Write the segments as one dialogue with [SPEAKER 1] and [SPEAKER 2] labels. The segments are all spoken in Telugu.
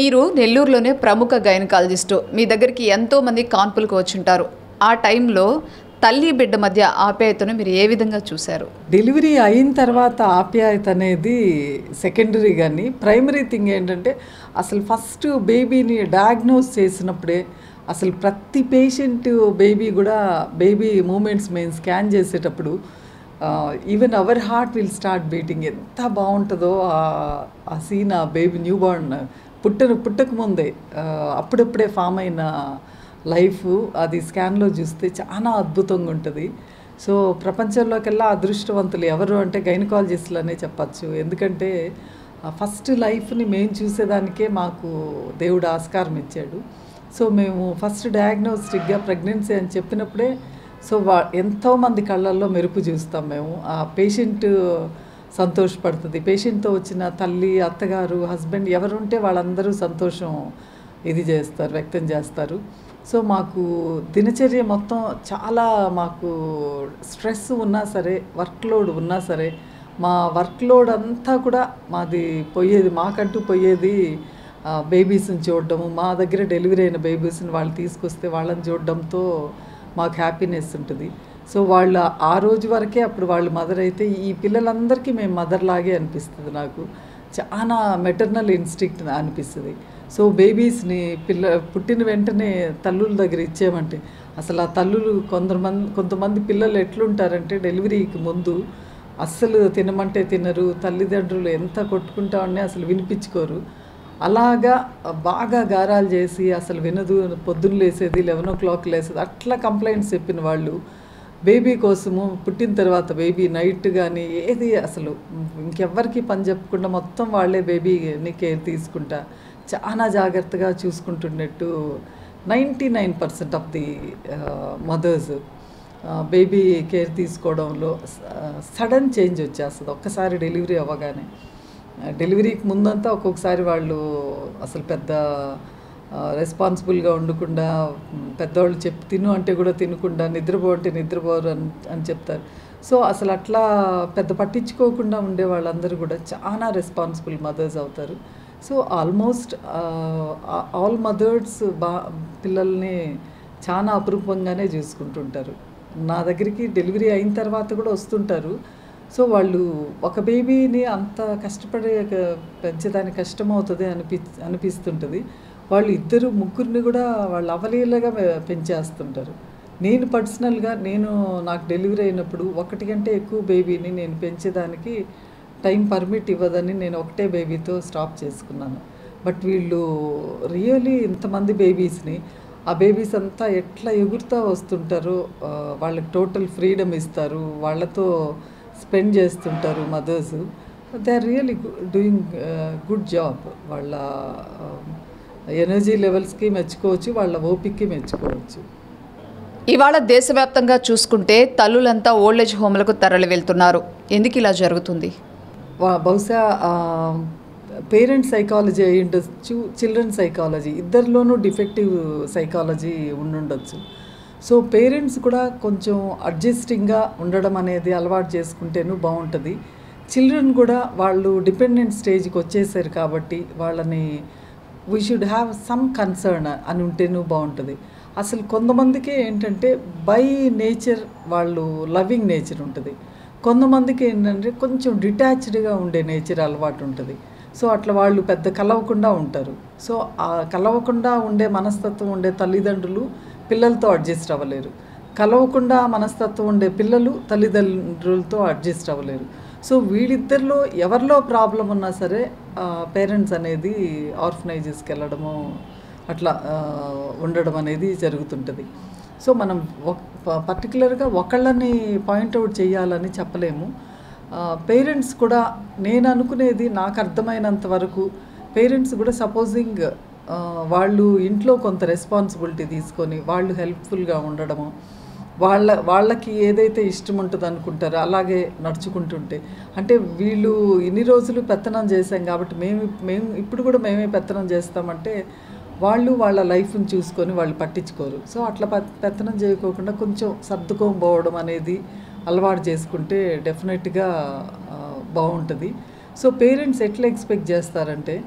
[SPEAKER 1] మీరు నెల్లూరులోనే ప్రముఖ గైనకాలజిస్టు మీ దగ్గరికి ఎంతో మంది కాన్పులకు వచ్చుంటారు ఆ టైంలో తల్లి బిడ్డ మధ్య ఆప్యాయతను మీరు ఏ విధంగా చూశారు
[SPEAKER 2] డెలివరీ అయిన తర్వాత ఆప్యాయత అనేది సెకండరీ కానీ ప్రైమరీ థింగ్ ఏంటంటే అసలు ఫస్ట్ బేబీని డయాగ్నోస్ చేసినప్పుడే అసలు ప్రతి పేషెంట్ బేబీ కూడా బేబీ మూమెంట్స్ మేము స్కాన్ చేసేటప్పుడు even our heart will start beating ఎంత బాగుంటుందో ఆ- ఆ సీన్ ఆ బేబీ న్యూ బార్న్ పుట్టను పుట్టక ముందే ఆ, అప్పుడప్పుడే ఫామ్ అయిన లైఫ్ అది స్కాన్లో చూస్తే చాలా అద్భుతంగా ఉంటుంది సో ప్రపంచంలోకెల్లా అదృష్టవంతులు ఎవరు అంటే గైనకాలజిస్టులనే చెప్పచ్చు ఎందుకంటే ఫస్ట్ లైఫ్ని మేము చూసేదానికే మాకు దేవుడు ఆస్కారం ఇచ్చాడు సో మేము ఫస్ట్ డయాగ్నోస్టిక్గా ప్రెగ్నెన్సీ అని చెప్పినప్పుడే సో వా ఎంతోమంది కళ్ళల్లో మెరుపు చూస్తాం మేము ఆ పేషెంట్ సంతోషపడుతుంది పేషెంట్తో వచ్చిన తల్లి అత్తగారు హస్బెండ్ ఎవరుంటే వాళ్ళందరూ సంతోషం ఇది చేస్తారు వ్యక్తం చేస్తారు సో మాకు దినచర్య మొత్తం చాలా మాకు స్ట్రెస్ ఉన్నా సరే వర్క్ లోడ్ ఉన్నా సరే మా వర్క్ లోడ్ అంతా కూడా మాది పోయేది మాకంటూ పోయేది బేబీస్ని చూడడము మా దగ్గర డెలివరీ అయిన బేబీస్ని వాళ్ళు తీసుకొస్తే వాళ్ళని చూడడంతో మాకు హ్యాపీనెస్ ఉంటుంది సో వాళ్ళ ఆ రోజు వరకే అప్పుడు వాళ్ళు మదర్ అయితే ఈ పిల్లలందరికీ మేము మదర్ లాగే అనిపిస్తుంది నాకు చాలా మెటర్నల్ ఇన్స్టిక్ట్ అనిపిస్తుంది సో బేబీస్ని పిల్ల పుట్టిన వెంటనే తల్లుల దగ్గర ఇచ్చామంటే అసలు ఆ తల్లులు కొంతమంది కొంతమంది పిల్లలు ఎట్లుంటారంటే డెలివరీకి ముందు అస్సలు తినమంటే తినరు తల్లిదండ్రులు ఎంత కొట్టుకుంటా ఉన్నా అసలు వినిపించుకోరు అలాగా బాగా గారాలు చేసి అసలు వినదు పొద్దున్న లేసేది లెవెన్ ఓ క్లాక్ లేసేది అట్లా కంప్లైంట్స్ చెప్పిన వాళ్ళు బేబీ కోసము పుట్టిన తర్వాత బేబీ నైట్ కానీ ఏది అసలు ఇంకెవ్వరికి పని చెప్పకుండా మొత్తం వాళ్ళే బేబీని కేర్ తీసుకుంటా చాలా జాగ్రత్తగా చూసుకుంటున్నట్టు ninety nine percent of the mothers baby care తీసుకోవడంలో సడన్ చేంజ్ వచ్చేస్తుంది ఒక్కసారి డెలివరీ అవ్వగానే డెలివరీకి ముందంతా ఒక్కొక్కసారి వాళ్ళు అసలు పెద్ద రెస్పాన్సిబుల్గా ఉండకుండా మ్, పెద్దవాళ్ళు చెప్పి తిను అంటే కూడా తినకుండా నిద్రపో అంటే నిద్రపోరు అని అని చెప్తారు సో అసలు అట్లా పెద్ద పట్టించుకోకుండా ఉండే వాళ్ళందరూ కూడా చాలా రెస్పాన్సిబుల్ మదర్స్ అవుతారు సో ఆల్మోస్ట్ ఆల్ మదర్స్ బా పిల్లల్ని చాలా అపురూపంగానే చూసుకుంటుంటారు నా దగ్గరికి డెలివరీ అయిన తర్వాత కూడా వస్తుంటారు సో వాళ్ళు ఒక బేబీని అంత కష్టపడే పెంచడానికి కష్టమవుతుంది అనిపి అనిపిస్తుంటుంది వాళ్ళు ఇద్దరు ముగ్గురిని కూడా వాళ్ళు అవలీలగా పె- పెంచేస్తుంటారు నేను పర్సనల్గా నేను నాకు డెలివరీ అయినప్పుడు ఒకటి కంటే ఎక్కువ బేబీని నేను పెంచేదానికి టైం పర్మిట్ ఇవ్వదని నేను ఒకటే బేబీతో స్టాప్ చేసుకున్నాను బట్ వీళ్ళు రియలీ ఇంతమంది బేబీస్ని ఆ బేబీస్ అంతా ఎట్లా ఎగురుతూ వస్తుంటారో ఆ, వాళ్ళకి టోటల్ ఫ్రీడమ్ ఇస్తారు వాళ్ళతో స్పెండ్ చేస్తుంటారు mothers they are really doing good job వాళ్ళ ఎనర్జీ లెవెల్స్కి మెచ్చుకోవచ్చు వాళ్ళ ఓపిక్కి మెచ్చుకోవచ్చు
[SPEAKER 1] ఇవాళ దేశవ్యాప్తంగా చూసుకుంటే తల్లులంతా ఓల్డేజ్ హోమ్లకు తరలి వెళ్తున్నారు ఎందుకు ఇలా జరుగుతుంది
[SPEAKER 2] వా- బహుశా పేరెంట్స్ సైకాలజీ అయి ఉండొచ్చు చిల్డ్రన్ సైకాలజీ ఇద్దరిలోనూ డిఫెక్టివ్ సైకాలజీ ఉండుండొచ్చు సో పేరెంట్స్ కూడా కొంచెం అడ్జస్టింగ్గా ఉండడం అనేది అలవాటు చేసుకుంటేనూ బాగుంటుంది చిల్డ్రన్ కూడా వాళ్ళు డిపెండెంట్ స్టేజ్కి వచ్చేసారు కాబట్టి వాళ్ళని we should have some concern అని ఉంటేనూ బాగుంటుంది అసలు కొంతమందికి ఏంటంటే బై నేచర్ వాళ్ళు లవింగ్ నేచర్ ఉంటుంది కొంతమందికి ఏంటంటే కొంచెం డిటాచ్డ్గా ఉండే నేచర్ అలవాటు ఉంటుంది సో అట్లా వాళ్ళు పెద్ద కలవకుండా ఉంటారు సో ఆ కలవకుండా ఉండే మనస్తత్వం ఉండే తల్లిదండ్రులు పిల్లలతో అడ్జస్ట్ అవ్వలేరు కలవకుండా మనస్తత్వం ఉండే పిల్లలు తల్లిదండ్రులతో అడ్జస్ట్ అవ్వలేరు సో వీళ్ళిద్దరిలో ఎవరిలో ప్రాబ్లం ఉన్నా సరే పేరెంట్స్ అనేది ఆర్ఫనైజెస్కి వెళ్ళడము అట్లా ఆ, ఉండడం అనేది జరుగుతుంటుంది సో మనం పర్టికులర్గా ఒకళ్ళని పాయింట్అవుట్ చేయాలని చెప్పలేము పేరెంట్స్ కూడా నేను అనుకునేది నాకు అర్థమైనంత వరకు పేరెంట్స్ కూడా సపోజింగ్ వాళ్ళు ఇంట్లో కొంత రెస్పాన్సిబిలిటీ తీసుకొని వాళ్ళు హెల్ప్ఫుల్గా ఉండడము వాళ్ళ వాళ్ళకి ఏదైతే ఇష్టం ఉంటుంది అనుకుంటారో అలాగే నడుచుకుంటుంటే అంటే వీళ్ళు ఇన్ని రోజులు పెత్తనం చేశాం కాబట్టి మేము మేము ఇప్పుడు కూడా మేమే పెత్తనం చేస్తామంటే వాళ్ళు వాళ్ళ లైఫ్ని చూసుకొని వాళ్ళు పట్టించుకోరు సో అట్లా పె- పెత్తనం చేయకోకుండా కొంచెం సర్దుకోబోవడం అనేది అలవాటు చేసుకుంటే డెఫినెట్గా బాగుంటుంది సో పేరెంట్స్ ఎట్లా ఎక్స్పెక్ట్ చేస్తారంటే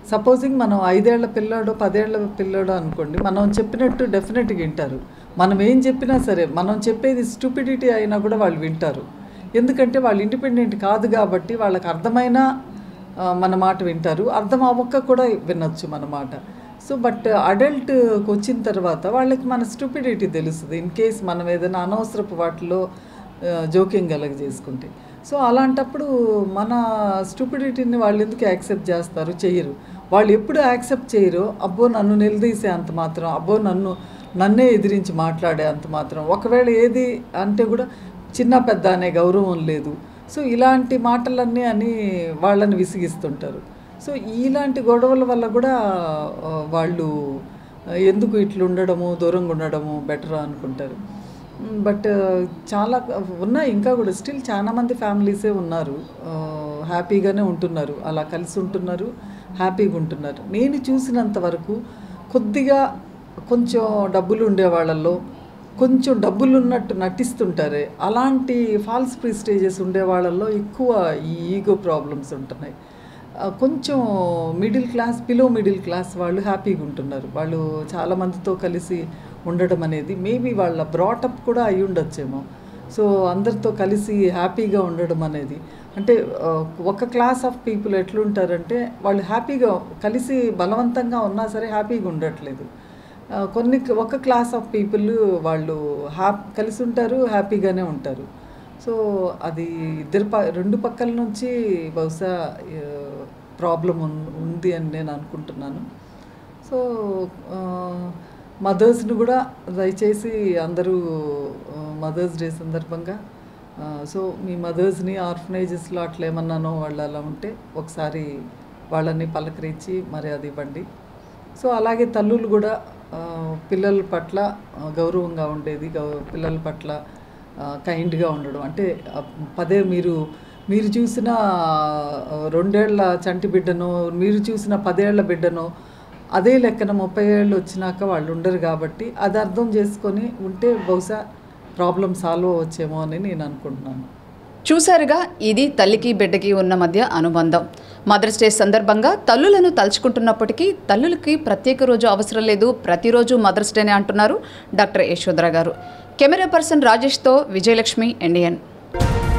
[SPEAKER 2] సపోజింగ్ మనం ఐదేళ్ల పిల్లాడో పదేళ్ల పిల్లాడో అనుకోండి మనం చెప్పినట్టు డెఫినెట్గా వింటారు మనం ఏం చెప్పినా సరే మనం చెప్పేది స్టూపిడిటీ అయినా కూడా వాళ్ళు వింటారు ఎందుకంటే వాళ్ళు ఇండిపెండెంట్ కాదు కాబట్టి వాళ్ళకి అర్థమైన ఆ, మన మాట వింటారు అర్థం అవ్వక కూడా వినొచ్చు మన మాట సో బట్ అడల్ట్కి వచ్చిన తర్వాత వాళ్ళకి మన స్టూపిడిటీ తెలుస్తుంది ఇన్ కేస్ మనం ఏదైనా అనవసరపు వాటిలో జోక్యం కలగ చేసుకుంటే సో అలాంటప్పుడు మన స్టూపిడిటీని వాళ్ళు ఎందుకు యాక్సెప్ట్ చేస్తారు చెయ్యరు వాళ్ళు ఎప్పుడు యాక్సెప్ట్ చేయరో అబ్బో నన్ను నిలదీసే అంత మాత్రం అబ్బో నన్ను నన్నే ఎదిరించి మాట్లాడే అంత మాత్రం ఒకవేళ ఏది అంటే కూడా చిన్న పెద్ద అనే గౌరవం లేదు సో ఇలాంటి మాటలన్నీ అని వాళ్ళని విసిగిస్తుంటారు సో ఇలాంటి గొడవల వల్ల కూడా ఆ, వాళ్ళు ఆ, ఎందుకు ఇట్లా ఉండడము దూరంగా ఉండడము బెటర్ అనుకుంటారు బట్ చాలా ఉన్నాయి ఇంకా కూడా స్టిల్ చాలా మంది ఫ్యామిలీసే ఉన్నారు ఆ, హ్యాపీగానే ఉంటున్నారు అలా కలిసి ఉంటున్నారు హ్యాపీగా ఉంటున్నారు నేను చూసినంత వరకు కొద్దిగా కొంచెం డబ్బులు ఉండే వాళ్ళల్లో కొంచెం డబ్బులు ఉన్నట్టు నటిస్తుంటారే అలాంటి ఫాల్స్ ప్రిస్టేజెస్ ఉండే వాళ్ళల్లో ఎక్కువ ఈ ఈగో ప్రాబ్లమ్స్ ఉంటున్నాయి ఆ, కొంచెం middle class below middle class వాళ్ళు హ్యాపీగా ఉంటున్నారు వాళ్ళు చాలా మందితో కలిసి ఉండడం అనేది మేబీ వాళ్ళ బ్రాటప్ కూడా అయి ఉండొచ్చేమో సో అందరితో కలిసి హ్యాపీగా ఉండడం అనేది అంటే ఆ, ఒక క్లాస్ ఆఫ్ పీపుల్ ఎట్లుంటారంటే వాళ్ళు హ్యాపీగా కలిసి బలవంతంగా ఉన్నా సరే హ్యాపీగా ఉండట్లేదు ఆ, కొన్ని ఒక క్లాస్ ఆఫ్ పీపుల్ వాళ్ళు హ్యాప్ కలిసి ఉంటారు హ్యాపీగానే ఉంటారు సో అది ఇద్దరు ప రెండు పక్కల నుంచి బహుశా ప్రాబ్లం ఉంది అని నేను అనుకుంటున్నాను సో మదర్స్ని కూడా దయచేసి అందరూ మదర్స్ డే సందర్భంగా ఆ, సో మీ మదర్స్ని ఆర్ఫనైజెస్లో అట్లా ఏమన్నానో వాళ్ళు అలా ఉంటే ఒకసారి వాళ్ళని పలకరించి మర్యాద ఇవ్వండి సో అలాగే తల్లులు కూడా ఆ, పిల్లల పట్ల ఆ, గౌరవంగా ఉండేది గౌ పిల్లల పట్ల కైండ్గా ఉండడం అంటే ఆ, పదే మీరు మీరు చూసిన ఆ, రెండేళ్ల చంటి బిడ్డను మీరు చూసిన పదేళ్ల బిడ్డను అదే లెక్కన ముప్పై ఏళ్ళు వచ్చినాక వాళ్ళు ఉండరు కాబట్టి అది అర్థం చేసుకొని ఉంటే బహుశా ప్రాబ్లం సాల్వ్ అవ్వచ్చేమో అని నేను అనుకుంటున్నాను
[SPEAKER 1] చూశారుగా ఇది తల్లికి బిడ్డకి ఉన్న మధ్య అనుబంధం మదర్స్ డే సందర్భంగా తల్లులను తలుచుకుంటున్నప్పటికీ తల్లులకి ప్రత్యేక రోజు అవసరం లేదు ప్రతిరోజు మదర్స్ డేనే అంటున్నారు doctor Yashodhara garu camera person రాజేష్తో విజయలక్ష్మి ఇండియన్